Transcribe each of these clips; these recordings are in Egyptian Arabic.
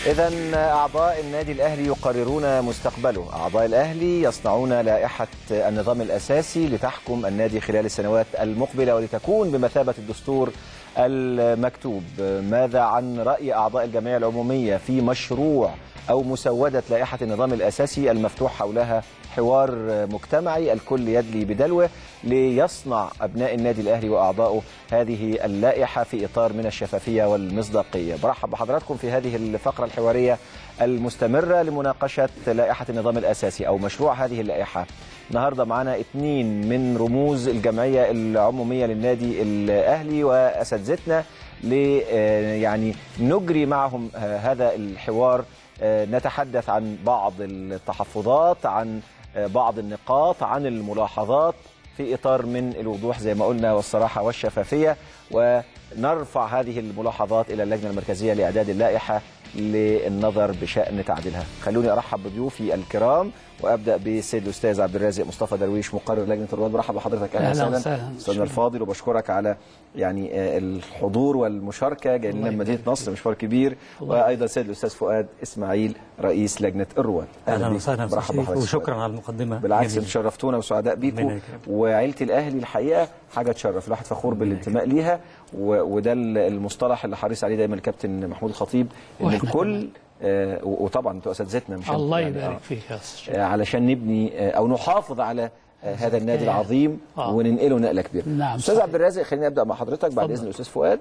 إذا أعضاء النادي الأهلي يقررون مستقبله، أعضاء الأهلي يصنعون لائحة النظام الأساسي لتحكم النادي خلال السنوات المقبلة ولتكون بمثابة الدستور المكتوب. ماذا عن رأي أعضاء الجمعية العمومية في مشروع أو مسودة لائحة النظام الأساسي المفتوح حولها حوار مجتمعي الكل يدلي بدلوه ليصنع أبناء النادي الأهلي وأعضائه هذه اللائحة في إطار من الشفافية والمصداقية برحب بحضراتكم في هذه الفقرة الحوارية المستمرة لمناقشة لائحة النظام الأساسي أو مشروع هذه اللائحة النهاردة معنا اثنين من رموز الجمعية العمومية للنادي الأهلي وأساتذتنا ل يعني نجري معهم هذا الحوار نتحدث عن بعض التحفظات عن بعض النقاط عن الملاحظات في إطار من الوضوح زي ما قلنا والصراحة والشفافية ونرفع هذه الملاحظات إلى اللجنة المركزية لإعداد اللائحة للنظر بشأن تعديلها خلوني أرحب بضيوفي الكرام وابدا بالسيد الاستاذ عبد الرازق مصطفى درويش مقرر لجنه الرواد برحب بحضرتك اهلا وسهلا استاذنا الفاضل وبشكرك على يعني الحضور والمشاركه جاي لنا من مدينه نصر مشوار كبير وايضا السيد الاستاذ فؤاد اسماعيل رئيس لجنه الرواد اهلا وسهلا برحب بحضرتك وشكرا على المقدمه بالعكس انتم شرفتونا وسعداء بيكم وعيله الاهلي الحقيقه حاجه تشرف الواحد فخور بالانتماء ليها وده المصطلح اللي حريص عليه دايما الكابتن محمود الخطيب ان الكل آه وطبعا انتوا اساتذتنا مش الله يعني يبارك فيك يا استاذ آه علشان نبني آه او نحافظ على هذا النادي العظيم وننقله نقله كبيره نعم استاذ عبد الرازق خليني ابدا مع حضرتك بعد اذن الاستاذ فؤاد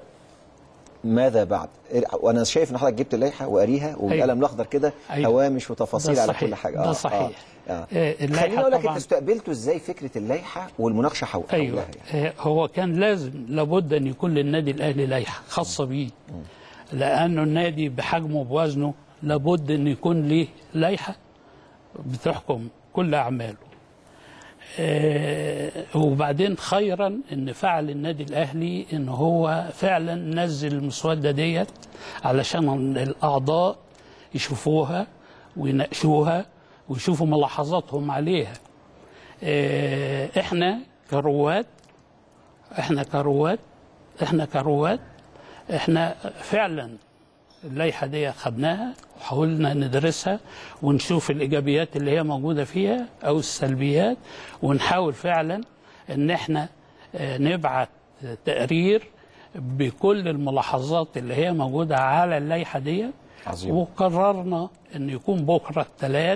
ماذا بعد؟ وانا شايف ان حضرتك جبت اللائحه وقاريها والقلم الاخضر كده أيوة. هوامش وتفاصيل على كل حاجه ده صحيح آه. آه. خليني اقول لك انت استقبلتوا ازاي فكره اللائحه والمناقشه حول ايوه يعني. هو كان لازم لابد ان يكون للنادي الاهلي لائحه خاصه بيه لانه النادي بحجمه بوزنه لابد ان يكون ليه لائحه بتحكم كل اعماله آه وبعدين خيرا ان فعل النادي الاهلي ان هو فعلا نزل المسوده ديت علشان الاعضاء يشوفوها ويناقشوها ويشوفوا ملاحظاتهم عليها آه احنا كرواد احنا كرواد احنا كرواد احنا فعلا اللائحه دي خدناها وحاولنا ندرسها ونشوف الايجابيات اللي هي موجوده فيها او السلبيات ونحاول فعلا ان احنا نبعت تقرير بكل الملاحظات اللي هي موجوده على اللائحه دي عظيم. وقررنا ان يكون بكره الثلاث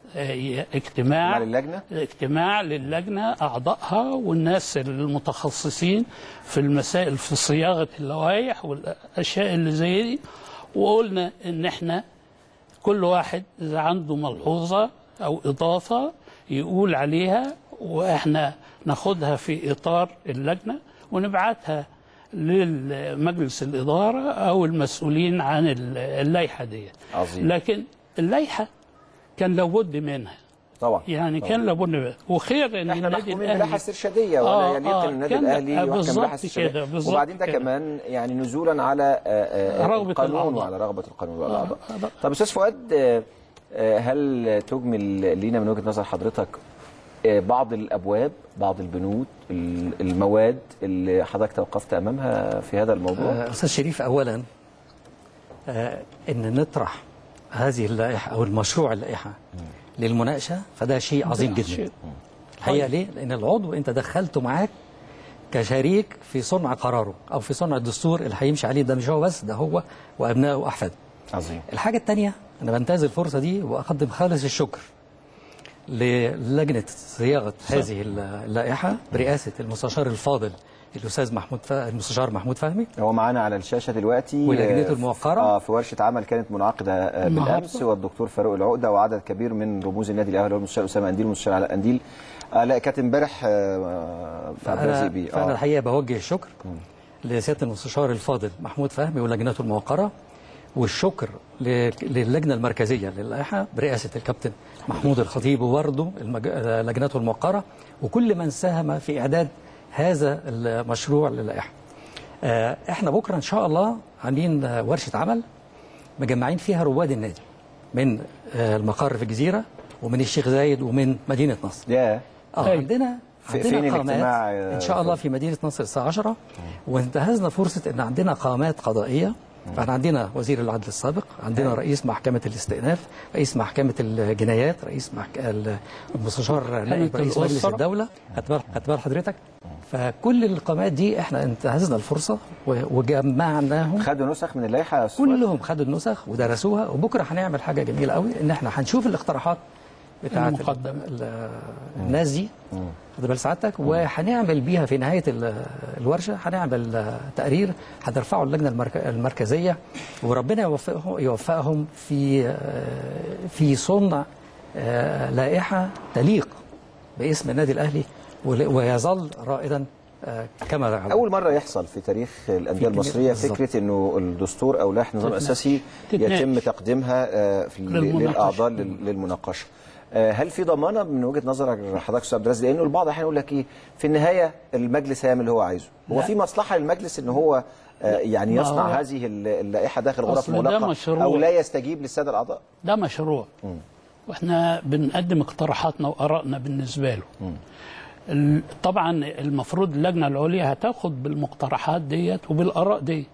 اجتماع للجنه اجتماع للجنه اعضائها والناس المتخصصين في المسائل في صياغه اللوائح والاشياء اللي زي دي وقلنا ان احنا كل واحد اذا عنده ملحوظه او اضافه يقول عليها واحنا ناخدها في اطار اللجنه ونبعتها لمجلس الاداره او المسؤولين عن اللائحه دي عظيم. لكن اللائحه كان لابد منها طبعا يعني طبعا. كان لابد منها وخير ان احنا النادي محكومين بلائحه استرشاديه ولا آه يعني يمكن النادي كان- الاهلي آه، يحكم بالظبط بلائحه استرشاديه كده، بالظبط وبعدين ده كده. كمان يعني نزولا على آه، آه، رغبة القانون الأعضاء. وعلى رغبه القانون والاعضاء آه، آه. طب استاذ فؤاد آه، آه، هل تجمل لينا من وجهه نظر حضرتك آه، بعض الابواب بعض البنود ال- المواد اللي حضرتك توقفت امامها في هذا الموضوع آه، أستاذ شريف أولا آه، إن نطرح هذه اللائحة أو المشروع اللائحة للمناقشة فده شيء عظيم ده جدا شيء. الحقيقة ليه؟ لأن العضو أنت دخلته معاك كشريك في صنع قراره أو في صنع الدستور اللي هيمشي عليه ده مش هو بس ده هو وأبنائه وأحفاده عظيم الحاجة الثانية أنا بنتهز الفرصة دي وأقدم خالص الشكر للجنة صياغة هذه اللائحة برئاسة المستشار الفاضل الأستاذ محمود ف... المستشار محمود فهمي هو معانا على الشاشه دلوقتي ولجنته آه، الموقرة. اه في ورشه عمل كانت منعقده آه، النهاردة. بالامس والدكتور فاروق العقده وعدد كبير من رموز النادي الاهلي والمستشار اسامه انديل والمستشار علاء انديل آه لا كانت امبارح آه، في عبد الرازق فأنا, بيه فأنا اه الحقيقة بوجه الشكر لسيادة المستشار الفاضل محمود فهمي ولجنته الموقرة والشكر ل- للجنة المركزية للائحة برئاسة الكابتن محمود الخطيب وبرضه المج... لجنته الموقرة وكل من ساهم في إعداد هذا المشروع للائحة آه، احنا بكرة إن شاء الله عاملين آه، ورشة عمل مجمعين فيها رواد النادي من آه، المقر في الجزيرة ومن الشيخ زايد ومن مدينة نصر يا اه أيوة. عندنا في- عندنا فين قامات الاجتماع يا ان شاء الله أستاذ؟ في مدينه نصر الساعه 10 وانتهزنا فرصه ان عندنا قامات قضائيه فاحنا عندنا وزير العدل السابق عندنا رئيس محكمه الاستئناف رئيس محكمه الجنايات رئيس محك... المستشار نائب رئيس مجلس الأسرة. الدوله هتبال هتبال حضرتك فكل القامات دي احنا انتهزنا الفرصه و- وجمعناهم خدوا نسخ من اللائحه يا أستاذ فؤاد؟ كلهم خدوا النسخ ودرسوها وبكره هنعمل حاجه جميله قوي ان احنا هنشوف الاقتراحات بتاعه المقدمة. ال- الناس دي خد بال سعادتك وهنعمل بيها في نهايه ال- الورشه هنعمل آه، تقرير هنرفعه اللجنه المرك- المركزيه وربنا يوفقهم يوفقهم في آه، في صنع آه، لائحه تليق باسم النادي الاهلي ول- ويظل رائدا آه، كما دعا اول مره يحصل في تاريخ الانديه في المصريه بالظبط. فكره انه الدستور او لائحه النظام تتناقش. الاساسي تتناقش. يتم تقديمها آه، في للمناقشة. للاعضاء لل- للمناقشه آه، هل في ضمانه من وجهه نظرك حضرتك استاذ عبد الرازق لانه البعض احيانا يقول لك ايه في النهايه المجلس هيعمل اللي هو عايزه هو لا. في مصلحه للمجلس ان هو آه، يعني ما يصنع هو- هذه ال- اللائحه داخل غرف أصل ده مغلقه مشروع. او لا يستجيب للساده الاعضاء ده مشروع واحنا بنقدم اقتراحاتنا وارائنا بالنسبه له ال- طبعا المفروض اللجنه العليا هتاخد بالمقترحات ديت وبالاراء دي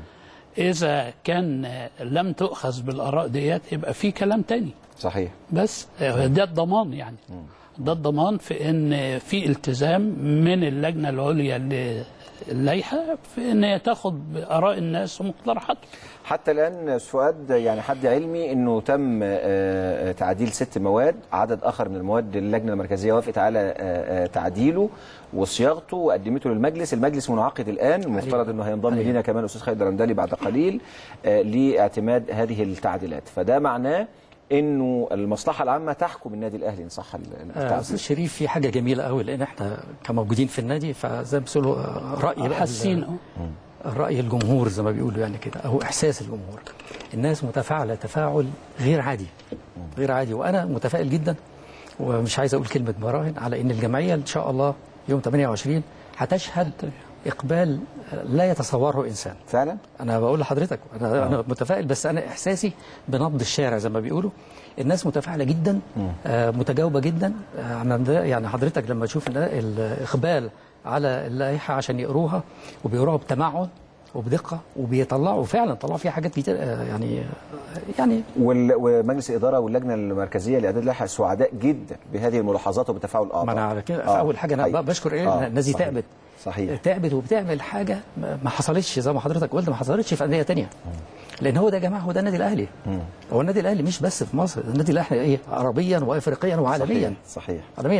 اذا كان لم تؤخذ بالاراء ديت يبقى في كلام تاني صحيح بس ده الضمان يعني ده الضمان في ان في التزام من اللجنه العليا للائحه في ان هي تاخد باراء الناس ومقترحاتهم حتى الان أستاذ فؤاد يعني حد علمي انه تم آه، تعديل ست مواد عدد اخر من المواد اللجنه المركزيه وافقت على آه، آه، تعديله وصياغته وقدمته للمجلس المجلس منعقد الان المفترض انه هينضم أيوة. لينا كمان الاستاذ خالد رمدالي بعد قليل آه، لاعتماد هذه التعديلات فده معناه انه المصلحه العامه تحكم النادي الاهلي ان صح ال- آه، التعبير استاذ شريف في حاجه جميله قوي لان احنا كموجودين في النادي فزي ما بيقولوا آه، راي بقى حاسين ال- أهو. راي الجمهور زي ما بيقولوا يعني كده او احساس الجمهور الناس متفاعله تفاعل غير عادي غير عادي وانا متفائل جدا ومش عايز اقول كلمه براهن على ان الجمعيه ان شاء الله يوم 28 هتشهد اقبال لا يتصوره انسان فعلا انا بقول لحضرتك انا انا متفائل بس انا احساسي بنبض الشارع زي ما بيقولوا الناس متفاعله جدا آه متجاوبه جدا آه أنا ده- يعني حضرتك لما تشوف النا- الاقبال على اللائحه عشان يقروها وبيقروها بتمعن وبدقه وبيطلعوا فعلا طلعوا فيها حاجات كتير آه يعني يعني وال- ومجلس الاداره واللجنه المركزيه لاعداد اللائحه سعداء جدا بهذه الملاحظات وبتفاعل الاعضاء ما انا على كده آه، اول حاجه انا حقيقي. بشكر ايه آه، الناس دي صحيح. تعبت صحيح تعبت وبتعمل حاجه ما ما حصلتش زي ما حضرتك قلت ما حصلتش في انديه تانية لان هو ده يا جماعه هو ده النادي الاهلي هو النادي الاهلي مش بس في مصر النادي الاهلي ايه عربيا وافريقيا وعالميا صحيح, صحيح. عالميا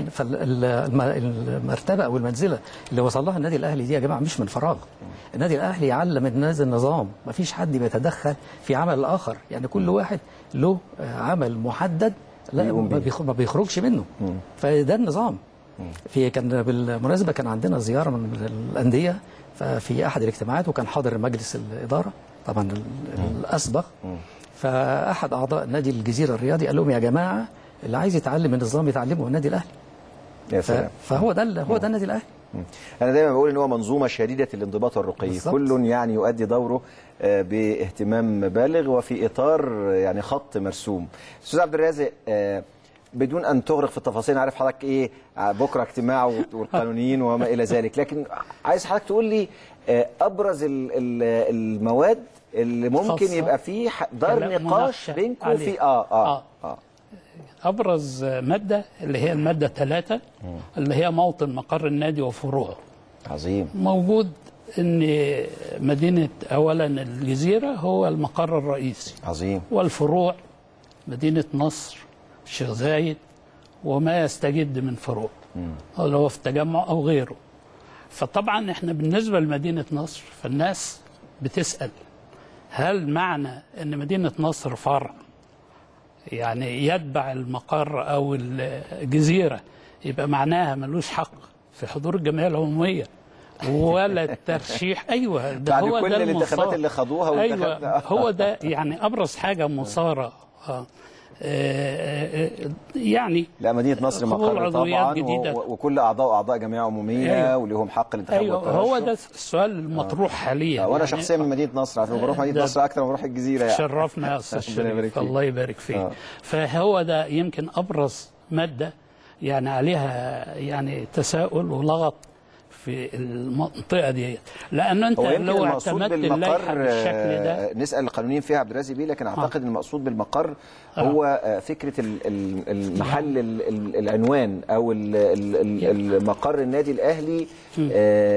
فالمرتبه او المنزله اللي وصل لها النادي الاهلي دي يا جماعه مش من فراغ النادي الاهلي علم الناس النظام ما فيش حد بيتدخل في عمل الاخر يعني كل واحد له آه، عمل محدد لا بيقوم ما بيه. بيخ- ما بيخرجش منه فده النظام في كان بالمناسبه كان عندنا زياره من الانديه ففي احد الاجتماعات وكان حاضر مجلس الاداره طبعا ال- الاسبق فاحد اعضاء نادي الجزيره الرياضي قال لهم يا جماعه اللي عايز يتعلم النظام يتعلمه النادي الاهلي يا ف- سلام فهو ده ال- هو ده النادي الاهلي انا دايما بقول ان هو منظومه شديده الانضباط والرقي بالظبط. كل يعني يؤدي دوره آه، باهتمام بالغ وفي اطار آه، يعني خط مرسوم استاذ عبد الرازق آه، بدون ان تغرق في التفاصيل أنا عارف حضرتك ايه آه، بكره اجتماع وال- والقانونيين وما الى ذلك لكن عايز حضرتك تقول لي آه، ابرز ال- ال- المواد اللي ممكن خاصة يبقى فيه ح- دار كلام نقاش مناقشة بينكم عليه. في اه اه, آه. آه. ابرز ماده اللي هي الماده ثلاثة اللي هي موطن مقر النادي وفروعه عظيم موجود ان مدينه اولا الجزيره هو المقر الرئيسي عظيم والفروع مدينه نصر الشيخ زايد وما يستجد من فروع اللي هو في التجمع او غيره فطبعا احنا بالنسبه لمدينه نصر فالناس بتسال هل معنى ان مدينه نصر فرع يعني يتبع المقر او الجزيره يبقى معناها ملوش حق في حضور الجمعيه العموميه ولا الترشيح ايوه ده بعد هو كل ده الانتخابات المسار. اللي خدوها ايوه وانتخبنا. هو ده يعني ابرز حاجه مثاره آه. آه، آه، يعني لا مدينه نصر قبول مقر عضويات طبعا جديدة. و- وكل اعضاء اعضاء جمعيه عموميه أيوة. وليهم حق الانتخاب ايوه والترشح. هو ده السؤال المطروح حاليا آه، وانا يعني شخصيا من مدينه نصر عشان بروح مدينه ده- نصر اكتر ما بروح الجزيره يعني شرفنا يا استاذ ربنا يبارك شريف فيك. الله يبارك فيك آه. فهو ده يمكن ابرز ماده يعني عليها يعني تساؤل ولغط في المنطقه دي لان انت هو يمكن لو المقصود اعتمدت بالمقر اللائحه بالشكل ده آه، نسال القانونيين فيها عبد الرازق بيه لكن اعتقد ان المقصود بالمقر هو آه، فكره ال- ال- المحل ال- ال- العنوان او ال- ال- ال- المقر النادي الاهلي آه،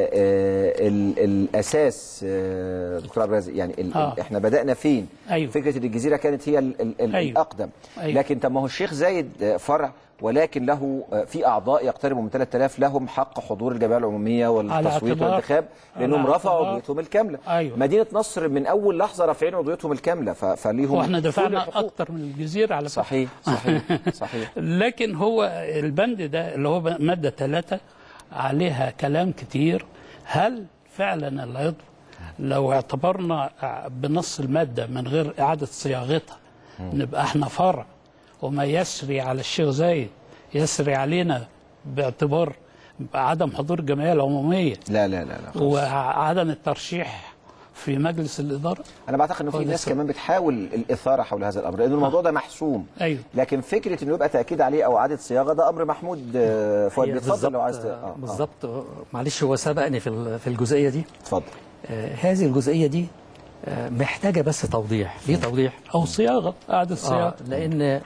آه، ال- الاساس آه، دكتور عبد الرازق يعني ال- آه. احنا بدانا فين أيوه. فكره ان الجزيره كانت هي ال- ال- ال- أيوه. الاقدم أيوه. لكن طب ما هو الشيخ زايد آه، فرع ولكن له آه، في اعضاء يقتربوا من 3000 لهم حق حضور الجمعيه العموميه والتصويت اعتبار- والانتخاب لانهم على رفعوا اعتبار- عضويتهم الكامله أيوه. مدينه نصر من اول لحظه رافعين عضويتهم الكامله ف- فليهم واحنا كل دفعنا الحقوق. اكتر من الجزيره على فكره صحيح صحيح صحيح لكن هو البند ده اللي هو مادة ثلاثة عليها كلام كتير هل فعلا العضو لو اعتبرنا بنص المادة من غير إعادة صياغتها نبقى احنا فرع وما يسري على الشيخ زايد يسري علينا باعتبار عدم حضور الجمعية العمومية لا لا لا لا خالص. وعدم الترشيح في مجلس الإدارة انا بعتقد انه في هو ده ناس السبب. كمان بتحاول الاثاره حول هذا الامر لان الموضوع ده محسوم أيوه لكن فكره انه يبقى تاكيد عليه او اعاده صياغه ده امر محمود آه، فؤاد هي بيتفضل لو بالظبط- عايز ت- آه، آه، بالظبط معلش هو سبقني في ال- في الجزئيه دي اتفضل آه، هذه الجزئيه دي آه، محتاجه بس توضيح ليه توضيح أو صياغة إعادة آه صياغة لان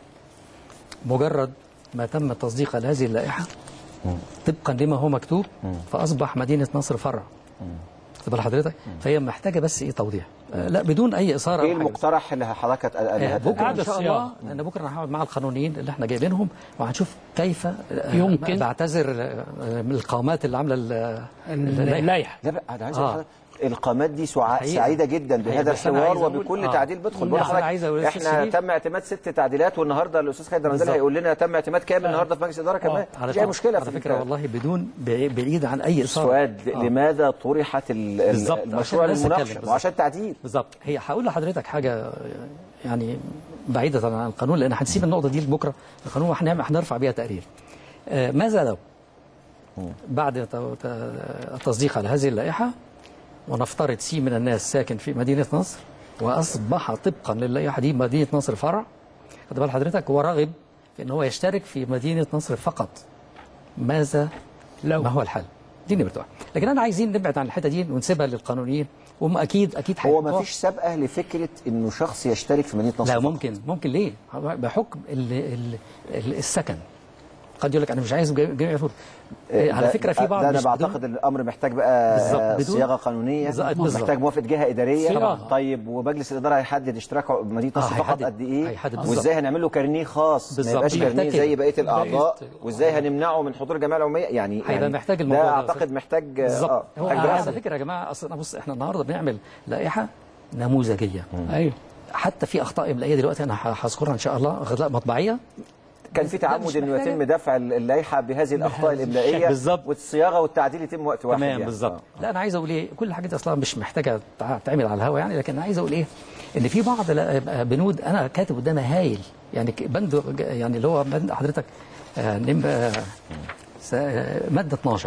مجرد ما تم تصديق هذه اللائحه طبقا لما هو مكتوب فاصبح مدينه نصر فرع خد بال حضرتك فهي محتاجه بس ايه توضيح آه، لا بدون اي اثاره ايه أو حاجة. المقترح اللي حضرتك هت- اللي آه، هت- بكره ان إعادة شاء صياغة. الله لان بكره انا هقعد مع القانونيين اللي احنا جايبينهم وهنشوف كيف آه، يمكن. بعتذر آه، من القامات اللي عامله ال- اللائحه اللائحة لا بقى انا عايز آه. أقول لحضرتك القامات دي سعا... حقيقة. سعيده جدا حقيقة، بهذا بس أنا الحوار عايز أقول- وبكل آه. تعديل بدخل لا، بقول أنا لحضرتك عايز أقول للأستاذ احنا شريف- تم اعتماد ست تعديلات والنهارده الاستاذ خالد رمزان بالظبط. هيقول لنا تم اعتماد كام النهارده في مجلس الاداره كمان على مش اي فكرة- مشكله على في فكره ال- والله بدون بعي- بعيد عن اي اثاره سؤال آه. لماذا طرحت ال- ال- بالظبط، المشروع عشان بس أتكلم للمناقشه بالظبط. وعشان تعديل بالظبط هي هقول لحضرتك حاجه يعني بعيده عن القانون لان هنسيب النقطه دي لبكره القانون وهنعمل هنرفع بيها تقرير آه، ماذا لو بعد ت- ت- تصديق على هذه اللائحه ونفترض سي من الناس ساكن في مدينه نصر واصبح طبقا للائحه دي مدينه نصر فرع خد بال حضرتك هو راغب في ان هو يشترك في مدينه نصر فقط ماذا لو ما هو الحل دي نمرة واحد لكن انا عايزين نبعد عن الحته دي ونسيبها للقانونيين هم اكيد اكيد هو هيحطوها. ما فيش سابقه لفكره انه شخص يشترك في مدينه نصر لا فقط. ممكن ممكن ليه بحكم ال ال ال السكن قد يقول لك انا مش عايز جميع جميع يفوت ده- على فكره في بعض ده انا مش بدون- بعتقد ان الامر محتاج بقى بالظبط، آه، بدون- صياغه قانونيه بالظبط، بالظبط. محتاج موافقه جهه اداريه صياغة. طيب ومجلس الاداره هيحدد اشتراك مدينه آه، نصر فقط هيحدد- قد ايه هيحدد بالظبط. وازاي هنعمل له كارنيه خاص ما بالظبط. يبقاش محتاج كارنيه كده. زي بقيه الاعضاء بقية- وازاي هنمنعه من حضور الجمعيه العموميه يعني هيبقى يعني محتاج الموضوع ده ده اعتقد أصلاً. محتاج آه، بالظبط آه، هو محتاج على دراسه فكره يا جماعه اصلا بص احنا النهارده بنعمل لائحه نموذجيه ايوه حتى في اخطاء املائيه دلوقتي انا هذكرها ان شاء الله اخطاء مطبعيه كان في ده تعمد مش انه محتاجة. يتم دفع اللائحه بهذه الاخطاء بهذا الاملائيه الشكل. بالظبط. والصياغه والتعديل يتم وقت واحد تمام يعني. بالظبط آه. لا انا عايز اقول ايه كل الحاجات دي اصلا مش محتاجه تع- تعمل على الهوا يعني لكن انا عايز اقول ايه ان في بعض لا- بنود انا كاتب قدامي هايل يعني ك- بند ج- يعني اللي هو بند حضرتك آه، نم آه، س- آه، ماده 12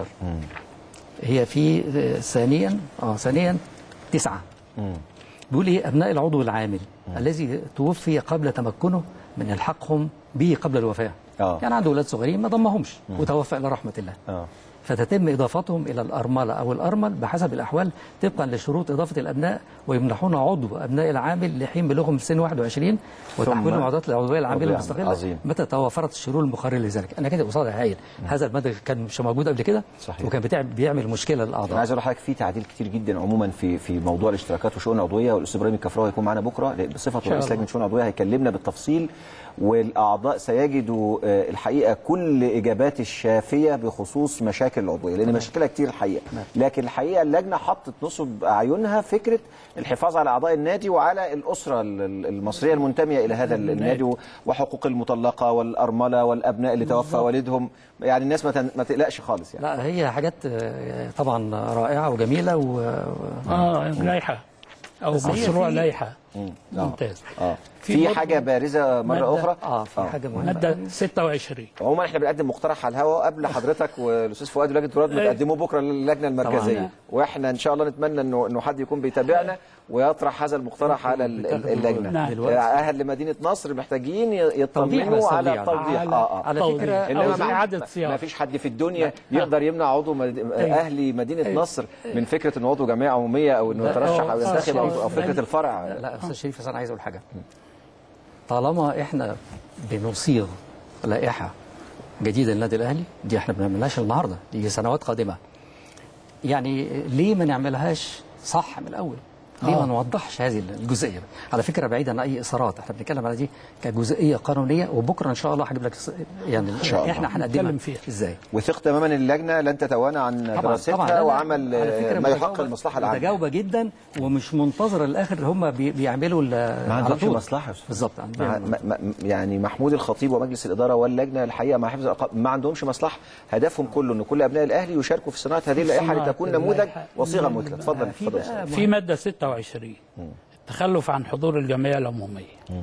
هي في آه، ثانيا اه ثانيا تسعه بيقول ايه ابناء العضو العامل الذي توفي قبل تمكنه من الحقهم به قبل الوفاه آه. يعني عنده اولاد صغيرين ما ضمهمش وتوفى الى رحمه الله اه فتتم إضافتهم إلى الأرملة أو الأرمل بحسب الأحوال طبقا لشروط إضافة الأبناء ويمنحون عضو أبناء العامل لحين بلوغهم سن 21 وتحويلهم عضوات العضوية العاملة عضوية المستقلة عظيم. متى توفرت الشروط المقررة لذلك أنا كده قصادها هايل هذا المادة كان مش موجود قبل كده صحيح. وكان بتاع بيعمل مشكلة انا للأعضاء عايز اقول لحضرتك في تعديل كتير جدا عموما في في موضوع الاشتراكات والشؤون العضويه والاستاذ ابراهيم الكفراوي هيكون معانا بكره بصفته رئيس الله. لجنه الشؤون العضويه هيكلمنا بالتفصيل والاعضاء سيجدوا آه، الحقيقه كل اجابات الشافيه بخصوص مشاكل العضويه لان مشاكلها كتير الحقيقه لكن الحقيقه اللجنه حطت نصب اعينها فكره الحفاظ على اعضاء النادي وعلى الاسره ال- ال- المصريه المنتميه الى هذا النادي وحقوق المطلقه والارمله والابناء اللي توفى والدهم يعني الناس ما تن- ما تقلقش خالص يعني لا هي حاجات آه، طبعا رائعة وجميلة و... اه لائحه او بس هي مشروع في- لائحه آه. ممتاز اه في في برضه حاجه بارزه مره مادة- اخرى اه في حاجه مهمه ماده 26 عموما احنا بنقدم مقترح على الهواء قبل حضرتك والاستاذ فؤاد ولجنه التراث بتقدموه بكره للجنه المركزيه طبعاً. واحنا ان شاء الله نتمنى انه انه حد يكون بيتابعنا ويطرح هذا المقترح على ال- ال- اللجنه نعم. دلوقتي. اهل لمدينه نصر محتاجين ي- توضيح يطمنوا بس على توضيح. التوضيح على- اه اه على توضيح. فكره أو انما ما- إعادة ما- صياغة. ما فيش حد في الدنيا يقدر يمنع عضو مد... اهلي مدينه نصر من فكره انه عضو جمعيه عموميه او انه يترشح او آه، ينتخب او آه، أو فكره الفرع لا استاذ شريف بس انا عايز اقول حاجه طالما احنا بنصيغ لائحه جديده للنادي الاهلي دي احنا ما بنعملهاش النهارده دي سنوات قادمه يعني ليه ما نعملهاش صح من الاول ليه ما نوضحش هذه الجزئيه على فكره بعيدا عن اي اثارات احنا بنتكلم على دي كجزئيه قانونيه وبكره ان شاء الله هجيب لك يعني شاء الله. احنا نتكلم هنقدمها فيها. ازاي وثق تماما ان اللجنه لن تتوانى عن لا، دراستها لا، وعمل على فكرة آه، ما يحقق متجاوبة- المصلحه العامه متجاوبه جدا ومش منتظره الاخر هم بي- بيعملوا ال- ما على عندهمش طول. مصلحة يا أستاذ. بالظبط مع عندهم- م- م- يعني محمود الخطيب ومجلس الاداره واللجنه الحقيقه مع حفظ الالقاب ما عندهمش مصلحه هدفهم كله ان كل ابناء الاهلي يشاركوا في صناعه هذه اللائحه صناعة لتكون نموذج اللائحة. وصيغه مثلى اتفضل في اتفضل بقى أستاذ. في ماده 26 التخلف عن حضور الجمعيه العموميه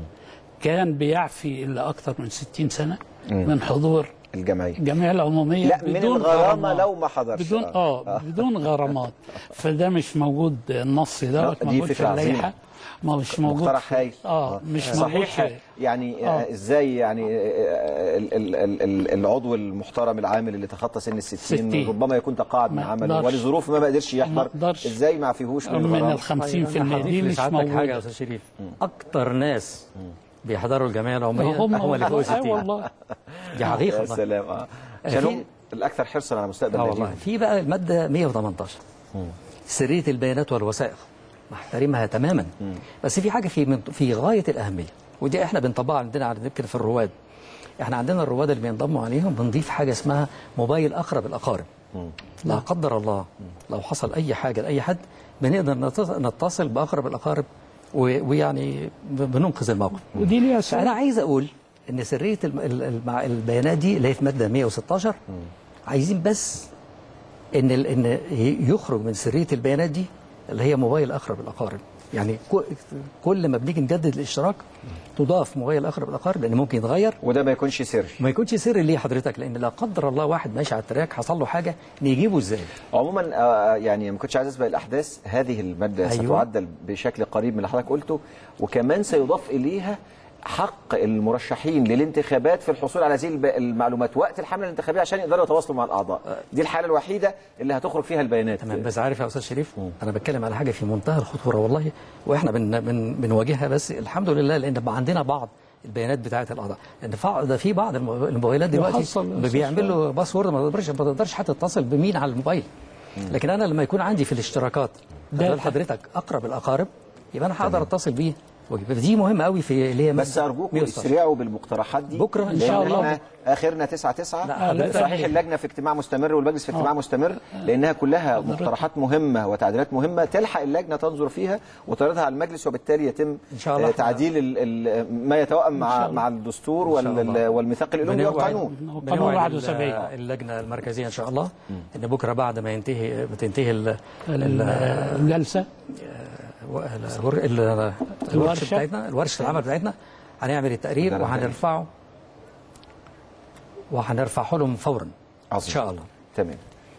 كان بيعفي الا اكثر من 60 سنه من حضور الجمعيه الجمعيه العموميه لا من بدون الغرامه غرامات. لو ما حضرش بدون اه بدون غرامات فده مش موجود النص دوت لا، دي موجود في فكرة عظيمة. اللائحه ما مش موجود مقترح في- هايل اه مش موجود صحيح في يعني آه. آه. ازاي يعني آه، ال- ال- ال- ال- العضو المحترم العامل اللي تخطى سن الستين 60. ربما يكون تقاعد من ما عمله يقدرش. ولظروف ما ما قدرش يحضر يقدرش. ازاي ما فيهوش من من الغرامه ال 50% أنا دي هضيف مش لسعادتك حاجه يا موجوده استاذ شريف اكتر ناس بيحضروا الجمعيه العموميه هم هم اللي فوق آه 60 والله دي حقيقه يا والله. سلام اه في- عشان هم الاكثر حرصا على مستقبل اه والله ناديهم في بقى الماده 118 سريه البيانات والوثائق محترمها تماما بس في حاجه في من في غايه الاهميه ودي احنا بنطبقها عندنا على يمكن في الرواد احنا عندنا الرواد اللي بينضموا عليهم بنضيف حاجه اسمها موبايل اقرب الاقارب لا قدر الله لو حصل اي حاجه لاي حد بنقدر نتص- نتصل باقرب الاقارب و- ويعني ب- بننقذ الموقف ودي ليها فانا سبب عايز اقول ان سريه الم- ال- المع- البيانات دي اللي هي في ماده 116 عايزين بس ان ال- ان يخرج من سريه البيانات دي اللي هي موبايل اقرب الاقارب يعني كو- كل ما بنيجي نجدد الاشتراك تضاف موبايل اقرب الاقارب لان ممكن يتغير وده ما يكونش سر ما يكونش سر ليه حضرتك لان لا قدر الله واحد ماشي على التراك حصل له حاجه نجيبه ازاي عموما آه، يعني ما كنتش عايز اسبق الاحداث هذه الماده أيوة. ستعدل بشكل قريب من اللي حضرتك قلته وكمان سيضاف اليها حق المرشحين للانتخابات في الحصول على هذه الب- المعلومات وقت الحمله الانتخابيه عشان يقدروا يتواصلوا مع الاعضاء دي الحاله الوحيده اللي هتخرج فيها البيانات تمام بس عارف يا استاذ شريف انا بتكلم على حاجه في منتهى الخطوره والله واحنا بن بن بنواجهها بس الحمد لله لان بقى عندنا بعض البيانات بتاعه الاعضاء لان فع- ده في بعض المو- الموبايلات دلوقتي يحصل يا أستاذ بيعمل له باسورد ما تقدرش ما تقدرش حتى تتصل بمين على الموبايل لكن انا لما يكون عندي في الاشتراكات ده- ده حضرتك اقرب الاقارب يبقى انا هقدر اتصل بيه وأجيب. دي مهمه قوي في اللي هي بس ارجوكم 116. اسرعوا بالمقترحات دي بكرة إن لأن شاء الله. احنا اخرنا 9 9 لا، حضرتك- صحيح اللجنه في اجتماع مستمر والمجلس في اجتماع مستمر لانها كلها مقترحات مهمه وتعديلات مهمه تلحق اللجنه تنظر فيها وتعرضها على المجلس وبالتالي يتم إن شاء الله. آه، تعديل ال- ال- ما يتوائم مع شاء الله. مع الدستور إن شاء وال- الله. والميثاق الالومي بنوعد- والقانون قانون بنوعد 71. ال- اللجنه المركزيه ان شاء الله ان بكره بعد ما ينتهي بتنتهي ال- ال- ال- الجلسه و- الور- ال- الورشه الورشة. بتاعتنا الورشه العمل بتاعتنا هنعمل التقرير ده ربنا. وهنرفعه وهنرفعه لهم فورا ان عظيم. شاء الله تمام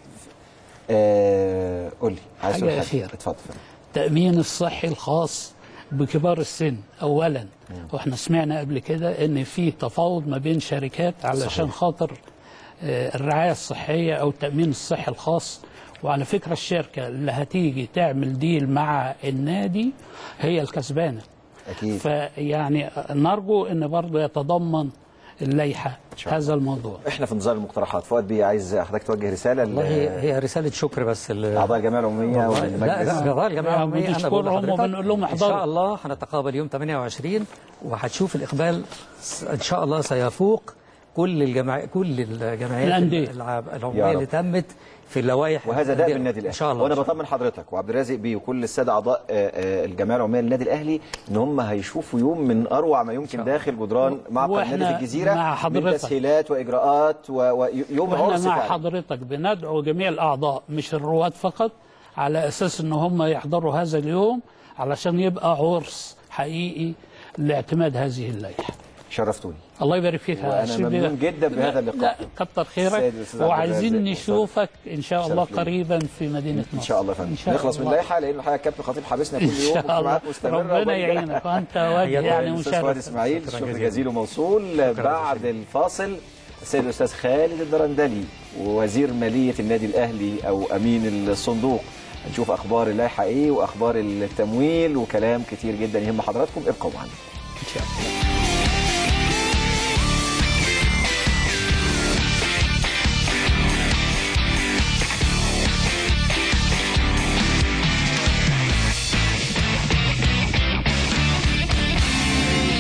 آه قول لي عايز حاجة تقول أخيرة. اتفضل التأمين الصحي الخاص بكبار السن أولا واحنا سمعنا قبل كده ان في تفاوض ما بين شركات علشان خاطر آه، الرعاية الصحية أو التأمين الصحي الخاص وعلى فكرة الشركة اللي هتيجي تعمل ديل مع النادي هي الكسبانة اكيد فيعني نرجو ان برضه يتضمن اللائحة شاء هذا الموضوع احنا في انتظار المقترحات فؤاد بيه عايز حضرتك توجه رساله والله هي هي رساله شكر بس ال- لاعضاء الجمعيه العموميه والله- لا والمجلس لا أعضاء الجمعيه يعني العموميه انا بقول بنشكرهم لحضرتك وبنقول لهم ان احضروا. شاء الله هنتقابل يوم 28 وهتشوف الاقبال س- ان شاء الله سيفوق كل الجمع كل الجمعيات الأندية. الع- يا العموميه رب. اللي تمت في اللوائح وهذا داء الأندية. بالنادي الاهلي ان شاء الله وانا بطمن حضرتك وعبد الرازق بيه وكل الساده اعضاء آه، آه، الجمعيه العموميه للنادي الاهلي ان هم هيشوفوا يوم من اروع ما يمكن داخل جدران معقد وإحنا النادي في الجزيره مع من حضرتك. تسهيلات واجراءات و- ويوم واحنا عرس مع فعلا. حضرتك بندعو جميع الاعضاء مش الرواد فقط على اساس ان هم يحضروا هذا اليوم علشان يبقى عرس حقيقي لاعتماد هذه اللائحه شرفتوني الله يبارك فيك يا وأنا سيدي. ممنون جدا بهذا لا- اللقاء. لا كتر خيرك السيد الأستاذ عبد وعايزين الرازق نشوفك ان شاء الله شرف لي. قريبا في مدينه مصر ان شاء الله يا فندم إن شاء نخلص من الله. اللائحه لان الحقيقه الكابتن خطيب حابسنا كل ان يوم شاء الله واجتماعات مستمره ربنا وبرجع. يعينك وانت وجه حياك يعني الاستاذ فؤاد مشرف اسماعيل شكراً شكر جزيلاً. جزيل وموصول بعد الفاصل السيد الاستاذ خالد الدرندلي وزير ماليه النادي الاهلي او امين الصندوق هنشوف اخبار اللائحه ايه واخبار التمويل وكلام كتير جدا يهم حضراتكم ابقوا معنا ان شاء الله